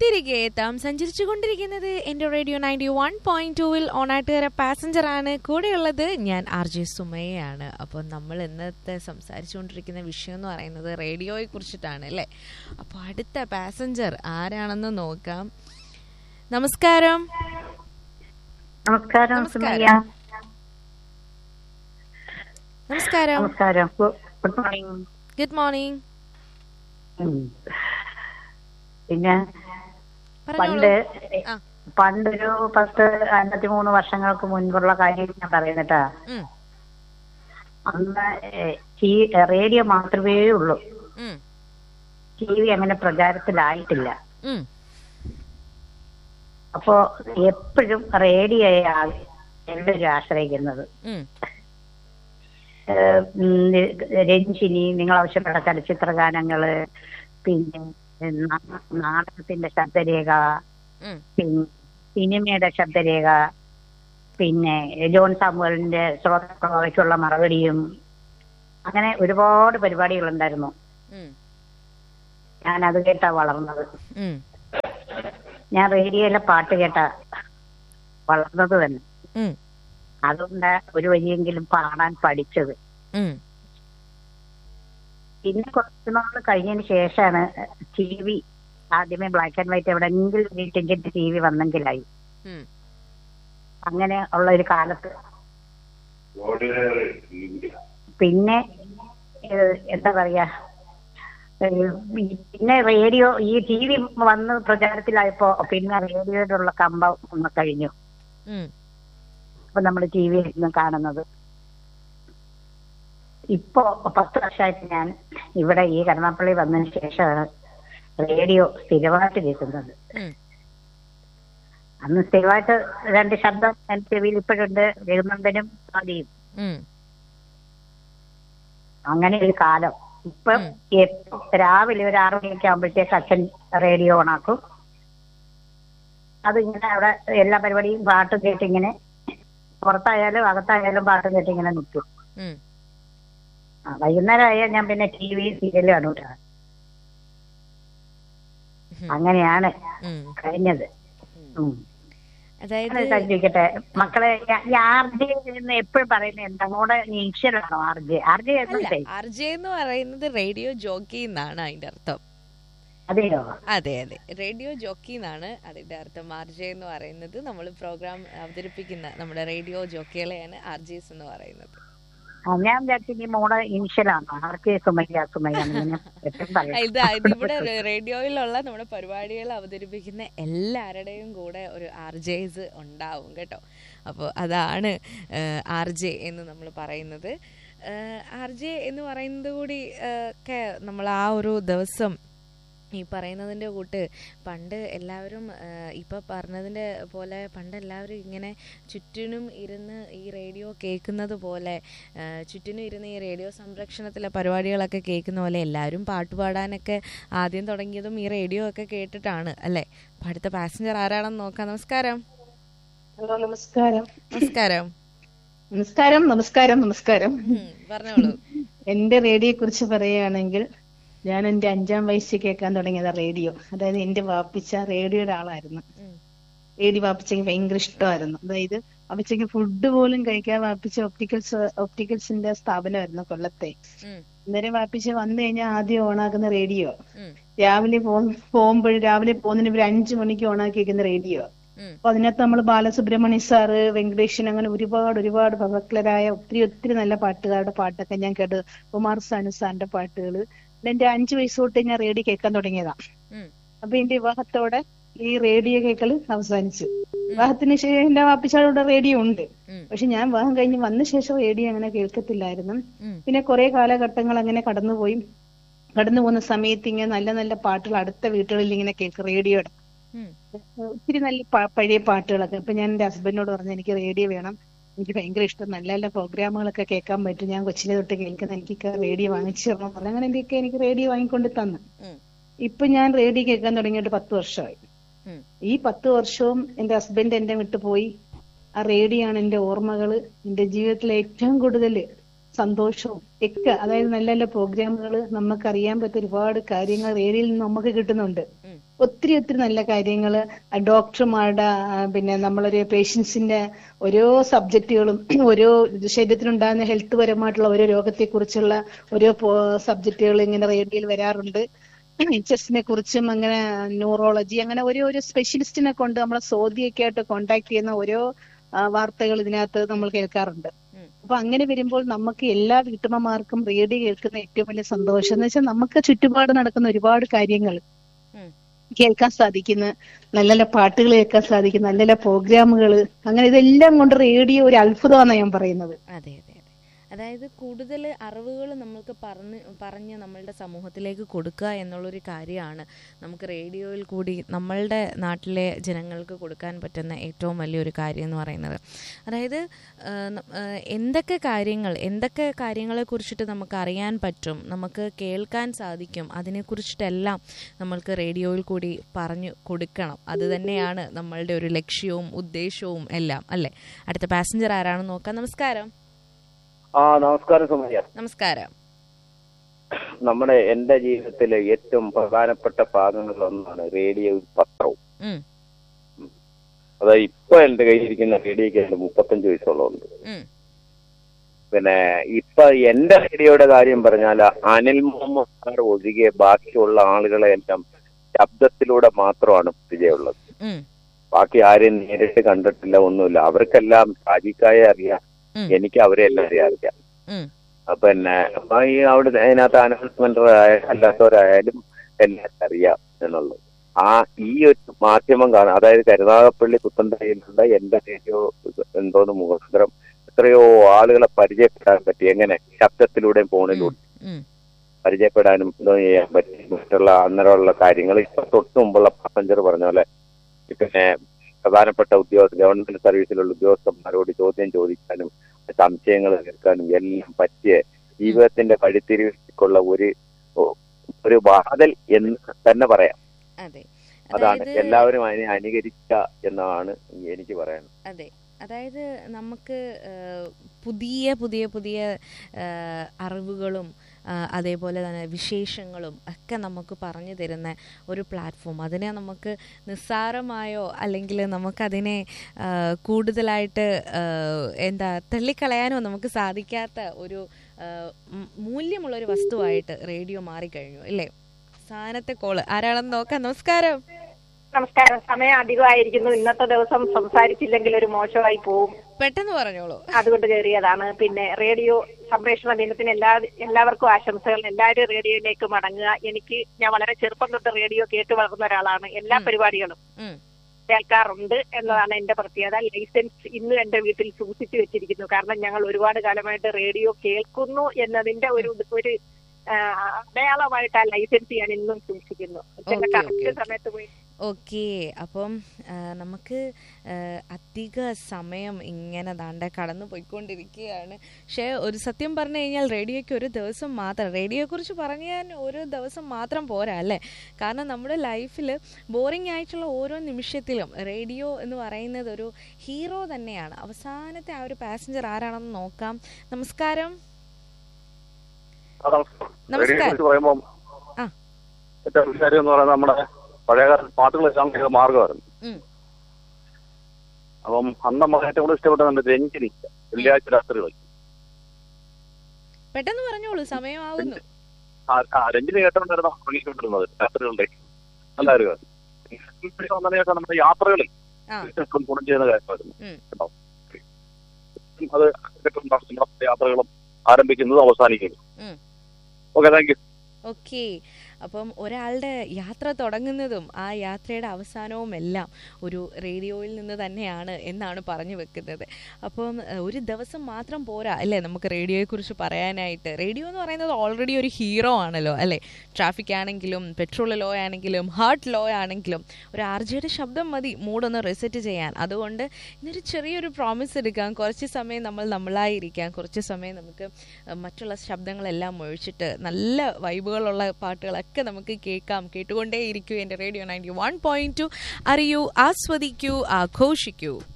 തിരികെ എത്താം സഞ്ചരിച്ചു കൊണ്ടിരിക്കുന്നത് എൻ്റെ റേഡിയോ നയൻറ്റി വൺ പോയിന്റ് ടൂവിൽ ഓണാട്ടുകര പാസഞ്ചർ ആണ് കൂടെയുള്ളത് ഞാൻ ആർ ജെ സുമയാണ് അപ്പോൾ നമ്മൾ ഇന്നത്തെ സംസാരിച്ചുകൊണ്ടിരിക്കുന്ന വിഷയം എന്ന് പറയുന്നത് റേഡിയോയെ കുറിച്ചിട്ടാണ് അല്ലേ അപ്പോൾ അടുത്ത പാസഞ്ചർ ആരാണെന്ന് നോക്കാം നമസ്കാരം നമസ്കാരം നമസ്കാരം. സുമയ്യ നമസ്കാരം നമസ്കാരം ഗുഡ് മോർണിംഗ് ഗുഡ് മോർണിംഗ് പിന്നെ പറഞ്ഞോളൂ പണ്ട് ആ പണ്ടൊരു പത്ത് അൻപത്തി മൂന്ന് വർഷങ്ങൾക്ക് മുൻപുള്ള കാര്യം ഞാൻ പറയുന്നട്ടാ ഉം, അന്ന് ഏഹ്, ടി- റേഡിയോ മാത്രമേ ഉള്ളൂ ഉം, ടി വി അങ്ങനെ പ്രചാരത്തിലായിട്ടില്ല ഉം, അപ്പോ എപ്പോഴും റേഡിയോയാണ് എല്ലാവരും ആശ്രയിക്കുന്നത് ഉം, ഏഹ്, ഉം, രഞ്ജിനി നിങ്ങൾ ആവശ്യപ്പെട്ട ചലച്ചിത്രഗാനങ്ങള് പിന്നെ നാ- നാടകത്തിന്റെ ശബ്ദരേഖ ഉം, പിന്നെ സിനിമയുടെ ശബ്ദരേഖ പിന്നെ ജോൺ സാമുവലിന്റെ ശ്രോതാക്കളവയ്ക്കുള്ള മറുപടിയും അങ്ങനെ ഒരുപാട് പരിപാടികളുണ്ടായിരുന്നു ഉം, ഞാൻ അത് കേട്ടാ വളർന്നത് ഉം, ഞാൻ റേഡിയോയിലെ പാട്ട് കേട്ടാ വളർന്നത് തന്നെ ഉം, അതുകൊണ്ട് ഒരു വഴിയെങ്കിലും പാടാൻ പഠിച്ചത് ഉം, പിന്നെ കുറച്ച് നാൾ കഴിഞ്ഞതിന് ശേഷമാണ് ടി വി ആദ്യമേ ബ്ലാക്ക് ആൻഡ് വൈറ്റ് എവിടെയെങ്കിലും വീട്ടിൽ ടി വി വന്നെങ്കിലായി ഉം. അങ്ങനെ ഉള്ള ഒരു കാലത്ത് പിന്നെ ഏഹ്, എന്താ പറയാ ഏഹ്, ഈ- പിന്നെ റേഡിയോ ഈ ടി വി വന്ന് പ്രചാരത്തിലായപ്പോ പിന്നെ റേഡിയോയിലുള്ള കമ്പം ഒന്ന് കഴിഞ്ഞു ഉം. അപ്പൊ നമ്മൾ ടി വി ഇരുന്ന് കാണുന്നത് ഇപ്പോ പത്ത് വർഷമായിട്ട് ഞാൻ ഇവിടെ ഈ കരുനാപ്പള്ളി വന്നതിന് ശേഷമാണ് റേഡിയോ സ്ഥിരമായിട്ട് കേൾക്കുന്നത് ഉം. അന്ന് സ്ഥിരമായിട്ട് രണ്ട് ശബ്ദം എന്റെ ചെവിയിൽ ഇപ്പോഴുണ്ട് രഘുനന്ദനും ആദിയും ഉം. അങ്ങനെ ഒരു കാലം ഇപ്പൊ ഉം. എപ്പ- രാവിലെ ഒരു ആറു മണിയൊക്കെ ആകുമ്പോഴത്തേക്ക് അച്ഛൻ റേഡിയോ ഓണാക്കും അതിങ്ങനെ അവിടെ എല്ലാ പരിപാടിയും പാട്ടും കേട്ടിങ്ങനെ പുറത്തായാലും അകത്തായാലും പാട്ടും കേട്ടിങ്ങനെ നിൽക്കും ഉം. ആ, വൈകുന്നേരം ആയാൽ ഞാൻ പിന്നെ ടി വി സീരിയൽ കാണൂല അങ്ങനെയാണ് ഉം. കഴിഞ്ഞത് ഉം. അതായത് അത് ചോദിക്കട്ടെ മക്കളെ ഞാൻ- ഈ ആർ ജെ എന്ന് എപ്പോഴും പറയുന്നത് എന്താ അങ്ങോട്ട് ഇൻഷ്യലാണോ ആർ ജെ ആർ ജെ അല്ല എന്നല്ലേ ആർ ജെ എന്ന് പറയുന്നത് റേഡിയോ ജോക്കി എന്നാണ് അതിന്റെ അർത്ഥം അതെയോ അതെ അതെ റേഡിയോ ജോക്കി എന്നാണ് അതിന്റെ അർത്ഥം ആർ ജെ എന്ന് പറയുന്നത് നമ്മൾ പ്രോഗ്രാം അവതരിപ്പിക്കുന്ന നമ്മുടെ റേഡിയോ ജോക്കികളെയാണ് ആർ ജെസ് എന്ന് പറയുന്നത് ആ, ഞാൻ വിചാരിച്ചു ഈ മോള് ഇൻഷ്യലാണോ ആർ കെ സുമയ്യ സുമയ്യ എന്ന് എപ്പോഴും ആ, പറയും ഇത് ഇത് ഇവിടെ റേ- റേഡിയോയിലുള്ള നമ്മുടെ പരിപാടികൾ അവതരിപ്പിക്കുന്ന എല്ലാവരുടെയും കൂടെ ഒരു ആർ ജെസ് ഉണ്ടാവും കേട്ടോ അപ്പോൾ അതാണ് ആർ ജെ എന്ന് നമ്മൾ പറയുന്നത് ആർ ജെ എന്ന് പറയുന്നത് കൂടി ആ, ഒക്കെ നമ്മൾ ആ ഒരു ദിവസം ഈ പറയുന്നതിൻ്റെ കൂട്ട് പണ്ട് എല്ലാവരും ഇപ്പം പറഞ്ഞതിൻ്റെ പോലെ പണ്ട് എല്ലാവരും ഇങ്ങനെ ചുറ്റിനും ഇരുന്ന് ഈ റേഡിയോ കേൾക്കുന്നത് പോലെ ആ, ചുറ്റിനും ഇരുന്ന് ഈ റേഡിയോ സംരക്ഷണത്തിലെ പരിപാടികളൊക്കെ കേൾക്കുന്ന പോലെ എല്ലാവരും പാട്ട് പാടാനൊക്കെ ആദ്യം തുടങ്ങിയതും ഈ റേഡിയോ ഒക്കെ കേട്ടിട്ടാണ് അല്ലേ അപ്പം അടുത്ത പാസഞ്ചർ ആരാണെന്ന് നോക്കാം നമസ്കാരം ഹലോ നമസ്കാരം നമസ്കാരം നമസ്കാരം നമസ്കാരം നമസ്കാരം ഉം, പറഞ്ഞോളൂ എന്റെ റേഡിയോയെ കുറിച്ച് പറയുകയാണെങ്കിൽ ഞാൻ എന്റെ അഞ്ചാം വയസ്സിൽ കേൾക്കാൻ തുടങ്ങിയത് റേഡിയോ അതായത് എന്റെ വാപ്പിച്ച റേഡിയോയുടെ ആളായിരുന്നു ഉം, റേഡിയോ വാപ്പിച്ചയ്ക്ക് ഭയങ്കര ഇഷ്ടമായിരുന്നു അതായത് വാപ്പിച്ചയ്ക്ക് ഫുഡ് പോലും കഴിക്കാൻ വാപ്പിച്ച ഒപ്റ്റിക്കൽസ് ഒപ്റ്റിക്കൽസിന്റെ സ്ഥാപനമായിരുന്നു കൊല്ലത്തെ ഉം, അന്നേരം വാപ്പിച്ച വന്നു കഴിഞ്ഞാൽ ആദ്യം ഓണാക്കുന്ന റേഡിയോ ഉം, രാവിലെ പോ പോകുമ്പോൾ രാവിലെ പോകുന്നതിന് ഒരു അഞ്ചു മണിക്ക് ഓണാക്കി വെക്കുന്ന റേഡിയോ ഉം, അപ്പൊ അതിനകത്ത് നമ്മൾ ബാലസുബ്രഹ്മണ്യ സാറ് വെങ്കടേഷൻ അങ്ങനെ ഒരുപാട് ഒരുപാട് ഭക്തരായ ഒത്തിരി ഒത്തിരി നല്ല പാട്ടുകാരുടെ പാട്ടൊക്കെ ഞാൻ കേട്ടത് കുമാർ സാനു സാറിന്റെ പാട്ടുകൾ എന്റെ അഞ്ചു വയസ്സ് തൊട്ട് ഞാൻ റേഡിയോ കേൾക്കാൻ തുടങ്ങിയതാ ഉം, അപ്പൊ എന്റെ വിവാഹത്തോടെ ഈ റേഡിയോ കേൾക്കൽ അവസാനിച്ചു വിവാഹത്തിന് ശേഷം എന്റെ വാപ്പിച്ചാളുടെ റേഡിയോ ഉണ്ട് ഉം, പക്ഷെ ഞാൻ വിവാഹം കഴിഞ്ഞ് വന്ന ശേഷം റേഡിയോ അങ്ങനെ കേൾക്കത്തില്ലായിരുന്നു ഉം, പിന്നെ കുറെ കാലഘട്ടങ്ങൾ അങ്ങനെ കടന്നുപോയി കടന്നു പോകുന്ന സമയത്ത് ഇങ്ങനെ നല്ല നല്ല പാട്ടുകൾ അടുത്ത വീട്ടുകളിൽ ഇങ്ങനെ കേൾക്കും റേഡിയോയുടെ ഉം, ഒത്തിരി നല്ല പ- പഴയ പാട്ടുകളൊക്കെ ഇപ്പൊ ഞാൻ എന്റെ ഹസ്ബൻഡിനോട് പറഞ്ഞു എനിക്ക് റേഡിയോ വേണം എനിക്ക് ഭയങ്കര ഇഷ്ടം നല്ല നല്ല പ്രോഗ്രാമുകളൊക്കെ കേൾക്കാൻ പറ്റും ഞാൻ കൊച്ചിലെ തൊട്ട് കേൾക്കുന്ന എനിക്ക് റേഡിയോ വാങ്ങിച്ചു തരണം പറഞ്ഞു അങ്ങനെ എന്തൊക്കെ എനിക്ക് റേഡിയോ വാങ്ങിക്കൊണ്ട് തന്നു ഉം, ഇപ്പൊ ഞാൻ റേഡിയോ കേൾക്കാൻ തുടങ്ങിയിട്ട് പത്ത് വർഷമായി ഉം, ഈ പത്ത് വർഷവും എന്റെ ഹസ്ബൻഡ് എന്നെ വിട്ടു പോയി ആ റേഡിയോ ആണ് എന്റെ ഓർമ്മകള് എന്റെ ജീവിതത്തിലെ ഏറ്റവും കൂടുതൽ സന്തോഷവും ഒക്കെ അതായത് നല്ല നല്ല പ്രോഗ്രാമുകൾ നമുക്ക് അറിയാൻ പറ്റിയ ഒരുപാട് കാര്യങ്ങൾ റേഡിയോയിൽ നിന്ന് നമുക്ക് കിട്ടുന്നുണ്ട് ഉം. ഒത്തിരി ഒത്തിരി നല്ല കാര്യങ്ങൾ ഡോക്ടർമാരുടെ ആ, പിന്നെ നമ്മളൊരു പേഷ്യൻസിന്റെ ഓരോ സബ്ജക്റ്റുകളും ഓരോ ശരീരത്തിനുണ്ടാകുന്ന ഹെൽത്ത് പരമായിട്ടുള്ള ഓരോ രോഗത്തെ കുറിച്ചുള്ള ഓരോ സബ്ജക്റ്റുകൾ ഇങ്ങനെ റേഡിയോയിൽ വരാറുണ്ട് ചെസ്റ്റിനെ കുറിച്ചും അങ്ങനെ ന്യൂറോളജി അങ്ങനെ ഓരോ ഒരു സ്പെഷ്യലിസ്റ്റിനെ കൊണ്ട് നമ്മളെ സോദിയൊക്കെ ആയിട്ട് കോണ്ടാക്ട് ചെയ്യുന്ന ഓരോ ആ, വാർത്തകൾ ഇതിനകത്ത് നമ്മൾ കേൾക്കാറുണ്ട് ഉം. അപ്പൊ അങ്ങനെ വരുമ്പോൾ നമുക്ക് എല്ലാ വീട്ടമ്മമാർക്കും റേഡിയോ കേൾക്കുന്ന ഏറ്റവും വലിയ സന്തോഷം എന്ന് വെച്ചാൽ നമുക്ക് ചുറ്റുപാട് നടക്കുന്ന ഒരുപാട് കാര്യങ്ങൾ ഉം. കേൾക്കാൻ സാധിക്കുന്ന നല്ല നല്ല പാട്ടുകൾ കേൾക്കാൻ സാധിക്കും നല്ല നല്ല പ്രോഗ്രാമുകൾ അങ്ങനെ ഇതെല്ലാം കൊണ്ട് റേഡിയോ ഒരു അത്ഭുതമാണ് ഞാൻ പറയുന്നത് അതെ അതെ അതെ അതായത് കൂടുതൽ അറിവുകൾ നമ്മൾക്ക് പറഞ്ഞ് പറഞ്ഞ് നമ്മളുടെ സമൂഹത്തിലേക്ക് കൊടുക്കുക എന്നുള്ളൊരു കാര്യമാണ് നമുക്ക് റേഡിയോയിൽ കൂടി നമ്മളുടെ നാട്ടിലെ ജനങ്ങൾക്ക് കൊടുക്കാൻ പറ്റുന്ന ഏറ്റവും വലിയൊരു കാര്യം എന്ന് പറയുന്നത് അതായത് ആ, ന- ആ, എന്തൊക്കെ കാര്യങ്ങൾ എന്തൊക്കെ കാര്യങ്ങളെ കുറിച്ചിട്ട് നമുക്ക് അറിയാൻ പറ്റും നമുക്ക് കേൾക്കാൻ സാധിക്കും അതിനെക്കുറിച്ചിട്ടെല്ലാം നമ്മൾക്ക് റേഡിയോയിൽ കൂടി പറഞ്ഞു കൊടുക്കണം അത് തന്നെയാണ് നമ്മളുടെ ഒരു ലക്ഷ്യവും ഉദ്ദേശവും എല്ലാം അല്ലേ അടുത്ത പാസഞ്ചർ ആരാണെന്ന് നോക്കാം നമസ്കാരം ആ നമസ്കാരം സുമയ്യ നമസ്കാരം നമ്മുടെ എന്റെ ജീവിതത്തിലെ ഏറ്റവും പ്രധാനപ്പെട്ട ഭാഗങ്ങളിലൊന്നാണ് റേഡിയോയും പത്രവും ഉം, അതായത് ഇപ്പൊ എന്റെ കയ്യിരിക്കുന്ന റേഡിയോക്ക് എന്റെ മുപ്പത്തഞ്ച് വയസ്സുള്ളതുണ്ട് ഉം, പിന്നെ ഇപ്പൊ എന്റെ റേഡിയോയുടെ കാര്യം പറഞ്ഞാൽ അനിൽ മുഹമ്മദ് സാർ ഒഴികെ ബാക്കിയുള്ള ആളുകളെ എല്ലാം ശബ്ദത്തിലൂടെ മാത്രമാണ് പരിചയമുള്ളത് ഉം, ബാക്കി ആരെയും നേരിട്ട് കണ്ടിട്ടില്ല ഒന്നുമില്ല അവർക്കെല്ലാം ഷാജിക്കായെ അറിയാം ഉം. എനിക്ക് അവരെ എല്ലാം അറിയാം ഉം, അപ്പൊ പിന്നെ അപ്പൊ ഈ അവിടെ അതിനകത്ത് അനൗൺസ്മെന്റ് അല്ലാത്തവരായാലും എല്ലാം അറിയാം എന്നുള്ളത് ആ ഈ ഒരു മാധ്യമം കാണാം അതായത് കരുനാഗപ്പള്ളി പുത്തൻതറയിലുള്ള എന്റെ റേഡിയോ എന്തോന്ന് മുഖാന്തരം എത്രയോ ആളുകളെ പരിചയപ്പെടാൻ പറ്റി എങ്ങനെ ശബ്ദത്തിലൂടെയും ഫോണിലൂടെ ഉം, പരിചയപ്പെടാനും ഇതോ ചെയ്യാൻ പറ്റി മറ്റുള്ള അന്നേരമുള്ള കാര്യങ്ങൾ ഇപ്പൊ തൊട്ട് മുമ്പുള്ള പാസഞ്ചർ പറഞ്ഞ പോലെ പിന്നെ പ്രധാനപ്പെട്ട ഉദ്യോഗസ്ഥ ഗവൺമെന്റ് സർവീസിലുള്ള ഉദ്യോഗസ്ഥന്മാരോട് ചോദ്യം ചോദിക്കാനും സംശയങ്ങൾ തീർക്കാനും എല്ലാം പറ്റിയ ജീവിതത്തിന്റെ വഴിത്തിരിവുള്ള ഒരു ഒരു വാതിൽ എന്ന് തന്നെ പറയാം അതെ അതാണ് അതായത് എല്ലാവരും അതിനെ അനുകരിക്കുക എന്നാണ് എനിക്ക് പറയാനുള്ളത് അതെ അതായത് നമുക്ക് ആ, പുതിയ പുതിയ പുതിയ ആ, അറിവുകളും ആ, അതേപോലെ തന്നെ വിശേഷങ്ങളും ഒക്കെ നമുക്ക് പറഞ്ഞു തരുന്ന ഒരു പ്ലാറ്റ്ഫോം അതിനെ നമുക്ക് നിസ്സാരമായോ അല്ലെങ്കിൽ നമുക്കതിനെ ആ, കൂടുതലായിട്ട് ആ, എന്താ തള്ളിക്കളയാനോ നമുക്ക് സാധിക്കാത്ത ഒരു ആ, മ്- മൂല്യമുള്ളൊരു വസ്തുവായിട്ട് റേഡിയോ മാറിക്കഴിഞ്ഞു അല്ലേ സാധനത്തെ കോള് ആരാണെന്ന് നോക്കാം നമസ്കാരം നമസ്കാരം സമയം അധികമായിരിക്കുന്നു ഇന്നത്തെ ദിവസം സംസാരിച്ചില്ലെങ്കിൽ ഒരു മോശമായി പോവും പെട്ടെന്ന് പറഞ്ഞോളൂ അതുകൊണ്ട് കയറിയതാണ് പിന്നെ റേഡിയോ സംപ്രേഷണ ദിനത്തിന് എല്ലാ എല്ലാവർക്കും ആശംസകൾ എല്ലാവരും റേഡിയോയിലേക്ക് മടങ്ങുക എനിക്ക് ഞാൻ വളരെ ചെറുപ്പം തൊട്ട് റേഡിയോ കേട്ട് വളർന്ന ഒരാളാണ് എല്ലാ ഉം. പരിപാടികളും ഉം, കേൾക്കാറുണ്ട് എന്നതാണ് എന്റെ പ്രത്യേകത ലൈസൻസ് ഇന്ന് എന്റെ വീട്ടിൽ സൂക്ഷിച്ചു വെച്ചിരിക്കുന്നു കാരണം ഞങ്ങൾ ഒരുപാട് കാലമായിട്ട് റേഡിയോ കേൾക്കുന്നു എന്നതിന്റെ ഒരു ഒരു ആ, അടയാളമായിട്ട് ആ ലൈസൻസ് ഞാൻ ഇന്നും സൂക്ഷിക്കുന്നു Okay, okay, കറക്റ്റ് okay. സമയത്ത് പോയി ഓക്കെ അപ്പം ആ, നമുക്ക് ആ, അധിക സമയം ഇങ്ങനെ ദാണ്ട കടന്നു പോയിക്കൊണ്ടിരിക്കുകയാണ് പക്ഷേ ഒരു സത്യം പറഞ്ഞു കഴിഞ്ഞാൽ റേഡിയോയ്ക്ക് ഒരു ദിവസം മാത്രം റേഡിയോയെക്കുറിച്ച് പറഞ്ഞാൽ ഒരു ദിവസം മാത്രം പോരാ അല്ലേ കാരണം നമ്മുടെ ലൈഫിൽ ബോറിംഗ് ആയിട്ടുള്ള ഓരോ നിമിഷത്തിലും റേഡിയോ എന്ന് പറയുന്നത് ഒരു ഹീറോ തന്നെയാണ് അവസാനത്തെ ആ ഒരു പാസഞ്ചർ ആരാണെന്ന് നോക്കാം നമസ്കാരം നമസ്കാരം. പറയുമ്പോൾ ആ. ഏറ്റവും വലിയ കാര്യം എന്ന് പറയുന്നത് നമ്മുടെ പഴയകാല പാട്ടുകൾ എല്ലാം ചെയ്ത മാർഗമായിരുന്നു ഉം. അപ്പം അന്ന് നമ്മൾ ഏറ്റവും കൂടുതൽ ഇഷ്ടപ്പെട്ടത് രഞ്ജിനി വെള്ളിയാഴ്ച രാത്രികൾ പെട്ടെന്ന് പറഞ്ഞോളൂ സമയമാവുന്നു ആ ആ, രഞ്ജിനി കേട്ടോണ്ടായിരുന്നു ഉറങ്ങിക്കൊണ്ടിരുന്നത് രാത്രികളുടെ നല്ല ഒരു കാര്യം. ഈ വന്നതിന് ശേഷം നമ്മുടെ യാത്രകളിൽ ആ ഗുണം ചെയ്യുന്ന കാര്യമായിരുന്നു ഉം. കേട്ടോ അത് കേട്ടിട്ടുണ്ടാവും നമ്മുടെ യാത്രകളും ആരംഭിക്കുന്നത് അവസാനിക്കുന്നു ഉം. ഓക്കെ താങ്ക് യു ഓക്കെ അപ്പം ഒരാളുടെ യാത്ര തുടങ്ങുന്നതും ആ യാത്രയുടെ അവസാനവും എല്ലാം ഒരു റേഡിയോയിൽ നിന്ന് തന്നെയാണ് എന്നാണ് പറഞ്ഞു വെക്കുന്നത് അപ്പം ഏഹ്, ഒരു ദിവസം മാത്രം പോരാ അല്ലേ നമുക്ക് റേഡിയോയെക്കുറിച്ച് പറയാനായിട്ട് റേഡിയോ എന്ന് പറയുന്നത് ഓൾറെഡി ഒരു ഹീറോ ആണല്ലോ അല്ലേ ട്രാഫിക് ആണെങ്കിലും പെട്രോൾ ലോ ആണെങ്കിലും ഹാർട്ട് ലോ ആണെങ്കിലും ഒരു ആർ ജിയുടെ ശബ്ദം മതി മൂഡൊന്ന് റിസെറ്റ് ചെയ്യാൻ അതുകൊണ്ട് ഇന്നൊരു ചെറിയൊരു പ്രോമിസ് എടുക്കാം കുറച്ച് സമയം നമ്മൾ നമ്മളായിരിക്കാം കുറച്ച് സമയം നമുക്ക് അഹ് മറ്റുള്ള ശബ്ദങ്ങളെല്ലാം ഒഴിച്ചിട്ട് നല്ല വൈബുകളുള്ള പാട്ടുകളൊക്കെ നമുക്ക് കേൾക്കാം കേട്ടുകൊണ്ടേ ഇരിക്കൂ എൻ്റെ radio ninety one point two അറിയൂ ആസ്വദിക്കൂ ആഘോഷിക്കൂ